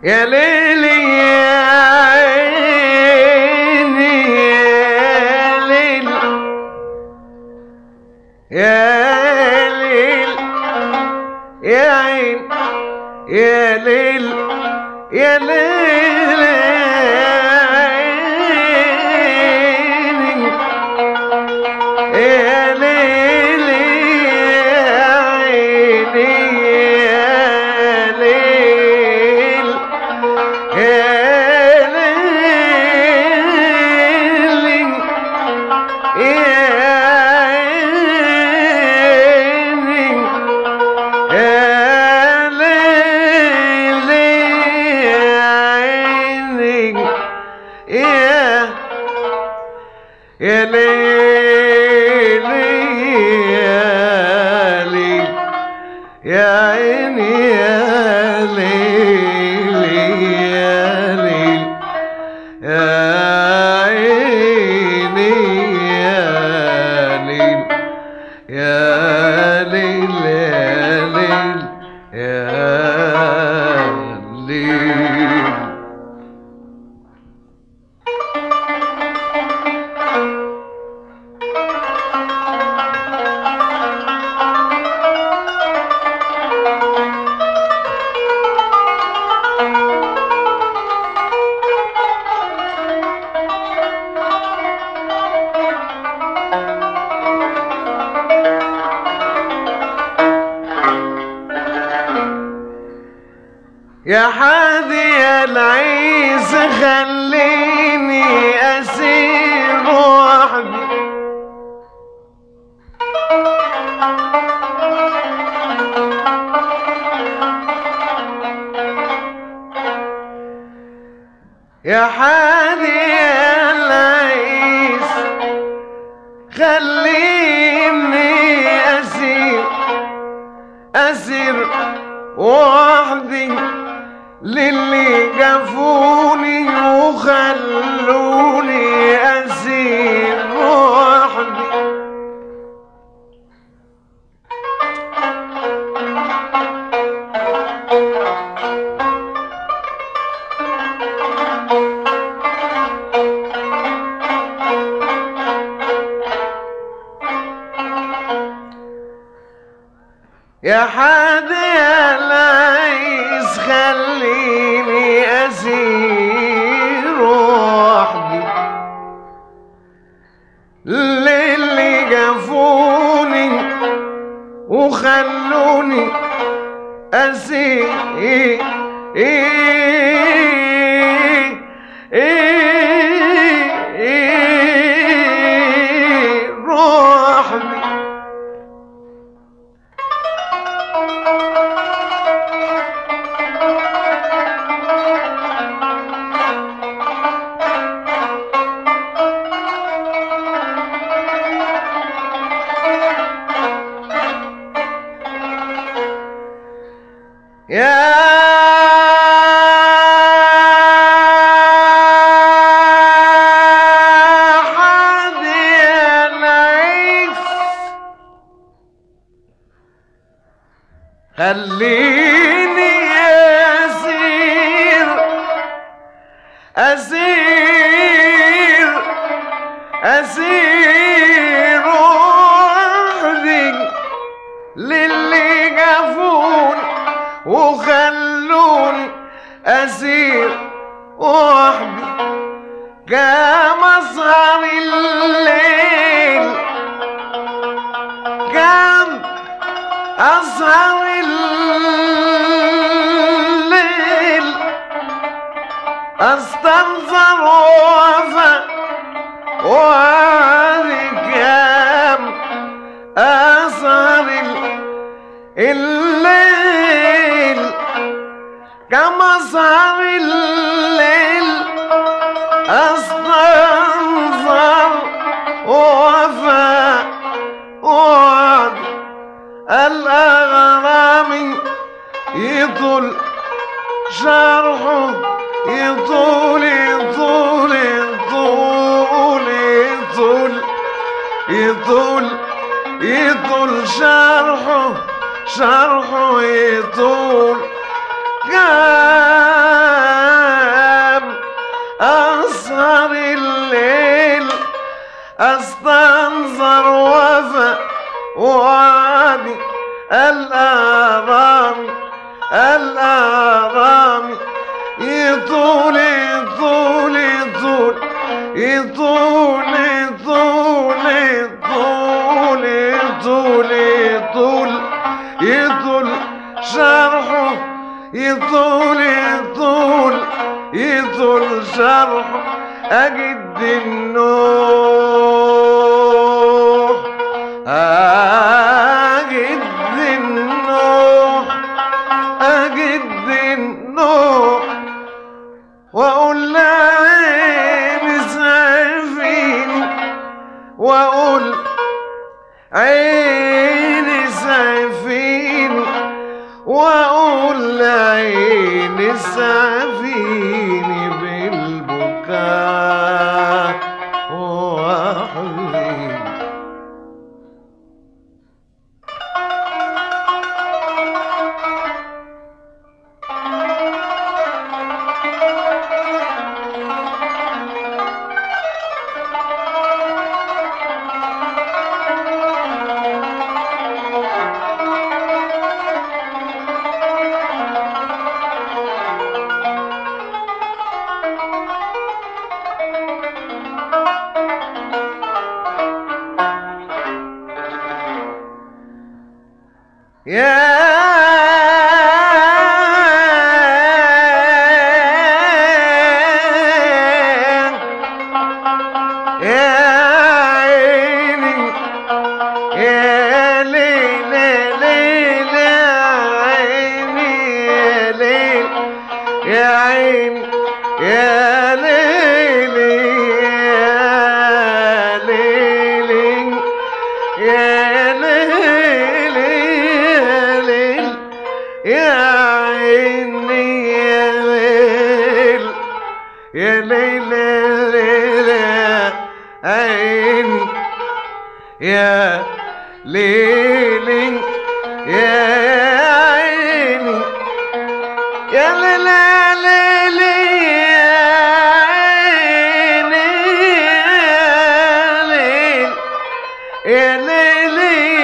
يا ليلي يا عيني يا ليل يا ليل يا عين يا ليل يا ليل يا ليل يا عيني يا ليل يا ليل يا عيني يا ليل يا عيني يا يا ليل يا ليل يا عيني يا ليل يا ليل يا عيني يا ليل يا ليل يا ليل يا ليل يا حادي العيس خليني اسير وحدي يا حادي العيس خليني اسير اسير وحدي للي جفوني وخلوني اسير وحدي يا حادي العيس خليني اسير وحدي للي جفوني وخلوني اسير روحي يا حادي العيس خليني أسير أسير أسير وحدي للي جفون وخلوني أسير وحدي كما أسهر الليل كم أسهر الليل أستنظر وفا وهذه كم أسهر الليل كما أسهر الليل أستنظر وفا وعد الأغرام يطول شرحه يطول يطول يطول يطول يطول يطول شرحه شرحه يطول قال الآرام الآرام يطول يطول يطول يطول يطول يطول يطول يطول يطول شرحه يطول يطول يطول شرحه أجد النوح أجد النوح أجد النوح وأقول لعين سعفيني وأقول عيني سعفيني وأقول لعيني سعفيني بالبكاء وحزين يا يا عيني يا ليل ليل يا عيني يا ليل يا عيني يا ليل يا ليل يا ليل يا ليل يا عيني يا ليل يا ليل ليل يا عيني يا ليل يا عيني يا ليل يا ليل يا عيني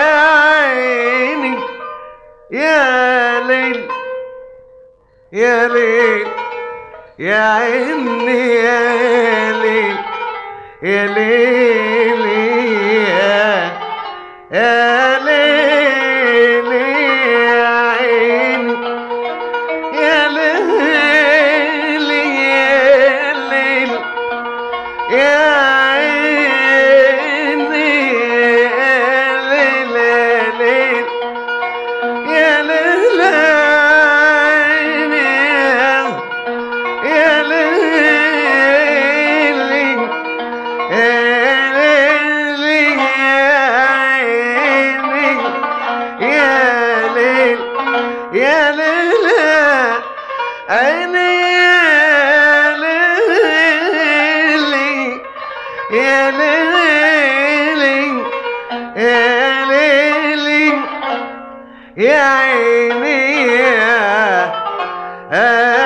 يا ليل يا ليل يا عيني يا ليل يا ليل يا يا ليل يا عيني يا ليل يا ليل يا عيني يا ليل يا ليل يا ليل عيني يا ليل يا ليل عيني يا ليل يا ليل يا عيني يا